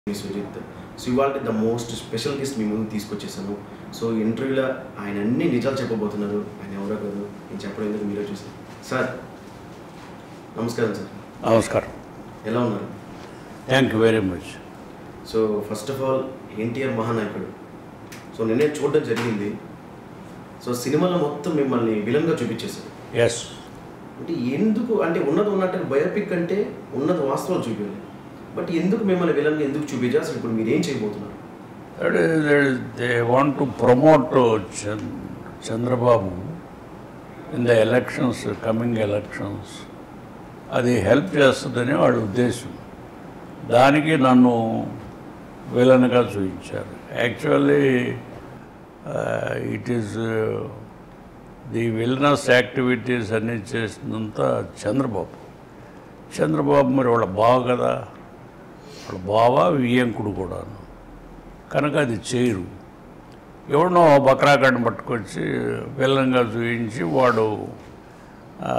మీ Sujith so ఇవాళ the most special guest మీ ముందు తీసుకొచ్చేసాను సో ఇంటర్వ్యూలో ఆయన అన్ని నిజాలు చెప్పబోతున్నారు ఆయన ఎవరో కాదు నేను చెప్పడం ఎందుకు మీరే చూసాను సార్ నమస్కారం సార్ నమస్కారం ఎలా ఉన్నారు thank you very much so first of all NTR Mahanayakudu so నేనే చూడడం జరిగింది సో సినిమాలో మొత్తం మిమ్మల్ని విలన్గా చూపించేశారు ఎస్ అంటే ఎందుకు అంటే ఉన్నది ఉన్నట్టు బయోపిక్ అంటే ఉన్నది వాస్తవాలు చూపించాలి బట్ ఎందుకు మిమ్మల్ని విలన్గా ఎందుకు చూపించాలి అసలు ఇప్పుడు మీరు ఏం చేయబోతున్నారు they want to promote Chandrababu in the elections coming elections అది హెల్ప్ చేస్తుందని వాళ్ళ ఉద్దేశం దానికి నన్ను విలన్గా చూపించారు actually it is the villainous activities అన్నీ చేసినంత చంద్రబాబు చంద్రబాబు మరి వాళ్ళ బావ కదా వాళ్ళ బావ వియ్యంకుడు కూడాను కనుక అది చేయరు ఎవరినో బక్రాకాడిని పట్టుకొచ్చి విలన్గా చూపించి వాడు ఆ,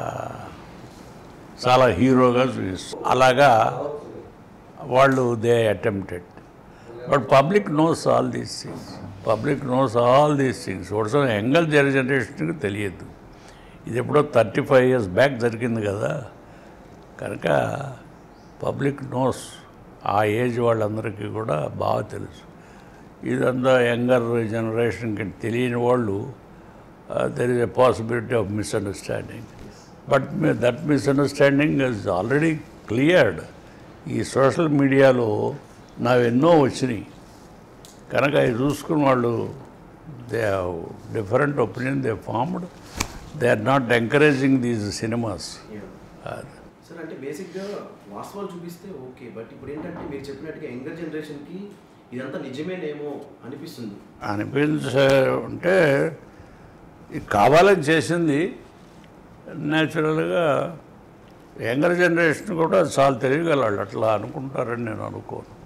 చాలా హీరోగా చూపిస్తారు అలాగా వాళ్ళు they attempted but public knows all these things public knows all these things what's younger జనరేషన్కి తెలియదు ఇది ఎప్పుడో థర్టీ ఫైవ్ ఇయర్స్ బ్యాక్ జరిగింది కదా కనుక పబ్లిక్ నోస్ ఆ ఏజ్ వాళ్ళందరికీ కూడా బాగా తెలుసు ఇదంతా యంగర్ జనరేషన్కి తెలియని వాళ్ళు there is a possibility of misunderstanding but that misunderstanding is already cleared ఈ సోషల్ మీడియాలో నావెన్నో వచ్చినాయి కనుక అవి చూసుకుని వాళ్ళు they have different opinion they formed they are not encouraging these cinemas sir అంటే బేసిక్గా వాస్తవాలు చూపిస్తే ఓకే బట్ ఇప్పుడు ఏంటంటే మీరు చెప్పినట్టుగా యంగర్ జనరేషన్కి ఇదంతా నిజమేనేమో అనిపిస్తుంది అనిపించే అంటే ఇది కావాలని చేసింది న్యాచురల్గా యంగర్ జనరేషన్ కూడా చాలా తెలియగలవాళ్ళు అట్లా అనుకుంటారని నేను అనుకోను